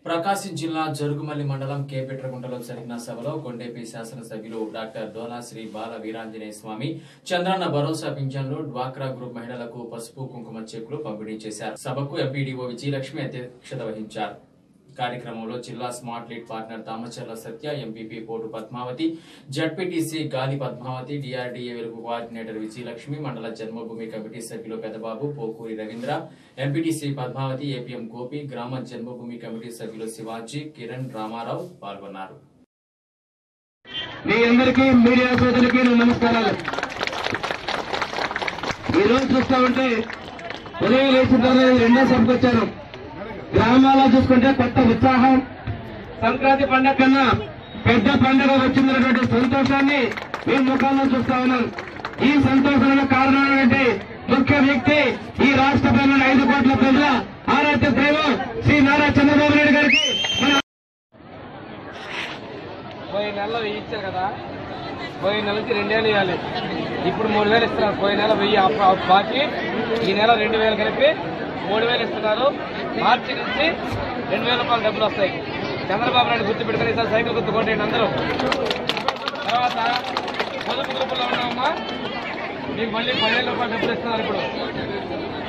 ప్రకాశం జిల్లా జరుగుమల్లి మండలం కేపెట్రగుంటలో జరిగిన సభలో కొండేపి శాసనసభ్యులు డాక్టర్ డోలా శ్రీ బాల వీరాంజనేయ స్వామి చంద్రన్న భరోసా పింఛన్లు డ్వాక్రా గ్రూప్ మహిళలకు పసుపు కుంకుమ చెక్కులు పంపిణీ చేశారు సభకు ఎంపీడీఓ విజయలక్ష్మి అధ్యక్షత వహించారు కార్యక్రమంలో జిల్లా smart lead partner Tamacharla Satya MPP Potu Padmavathi ZPTC Gali Padmavathi DRDA Velugu coordinator Vijayalakshmi మండల జన్మభూమి కమిటీ సభ్యులు పెదబాబు పోకూరి రవీంద్ర ఎంపీటీసీ పద్మావతి ఏపీఎం గోపి గ్రామ జన్మభూమి కమిటీ సభ్యులు శివాజీ కిరణ్ రామారావు పాల్గొన్నారు మీ అందరికీ మీడియా సోదరులకి నా నమస్కారాలు ఈ రోజు చూస్తా ఉంటే ఉదయం లేచిన తర్వాత రెండో సభకు వచ్చాను గ్రామాల్లో చూసుకుంటే కొత్త ఉత్సాహం సంక్రాంతి పండగ కన్నా పెద్ద పండుగ వచ్చిందన్నటువంటి సంతోషాన్ని మీ ముఖాల్లో చూస్తా ఉన్నాను ఈ సంతోషానికి కారణం ఏంటంటే ముఖ్య వ్యక్తి ఈ రాష్ట్ర ప్రజల ఐదు కోట్ల ప్రజల ఆరాధ్య దైవం శ్రీ నారా చంద్రబాబు నాయుడు గారికి మన పోయిన నెలలో వెయ్యి ఇచ్చారు కదా పోయిన నెల నుంచి రెండేళ్ళు ఇవ్వాలి ఇప్పుడు మూడు వేలు ఇస్తున్నారు పోయిన నెల వెయ్యి అప్పు- అప్పు బాకీ ఈ నెల రెండు వేలు కలిపి మూడు వేలు ఇస్తున్నారు మార్చి నుంచి రెండు వేల రూపాయలు డబ్బులు వస్తాయి చంద్రబాబు నాయుడు గుర్తు పెట్టుకుని ఈసారి సైకిల్ గుర్తు కొట్టండి అందరూ తర్వాత పొదుపు గ్రూపుల్లో ఉన్నామమ్మా మీకు మళ్ళీ పదివేల రూపాయలు డబ్బులు ఇస్తున్నారు ఇప్పుడు